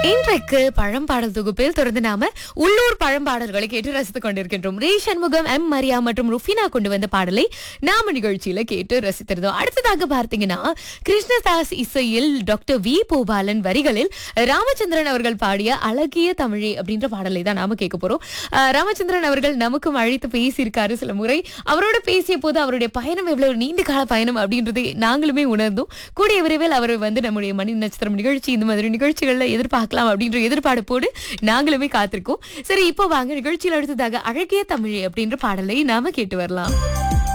இன்றைக்கு பழம்பாடல் தொகுப்பில் தொடர்ந்து நாம உள்ளூர் பழம்பாடல்களை கேட்டு ரசித்துக் கொண்டிருக்கின்றோம் ரே சண்முகம் எம் மரியா மற்றும் ருஃபினா கொண்டு வந்த பாடலை நாம நிகழ்ச்சியில கேட்டு ரசித்திருந்தோம் அடுத்ததாக பார்த்தீங்கன்னா கிருஷ்ணதாஸ் இசையில் டாக்டர் வி பூபாலன் வரிகளில் ராமச்சந்திரன் அவர்கள் பாடிய அழகிய தமிழே அப்படின்ற பாடலை தான் நாம கேட்க போறோம் அஹ், ராமச்சந்திரன் அவர்கள் நமக்கும் அழைத்து பேசியிருக்காரு சில முறை அவரோட பேசிய போது அவருடைய பயணம் எவ்வளவு நீண்ட கால பயணம் அப்படின்றதை நாங்களுமே உணர்ந்தோம் கூடிய விரைவில் அவர் வந்து நம்முடைய மணி நட்சத்திரம் நிகழ்ச்சி இந்த மாதிரி நிகழ்ச்சிகள்ல எதிர்பார்க்கலாம் அப்படின்ற எதிர்பார்ப்போடு நாங்களுமே காத்திருக்கோம் சரி இப்போ வாங்க நிகழ்ச்சியில் அடுத்ததாக அழகிய தமிழ் அப்படின்ற பாடலை நாம கேட்டு வரலாம்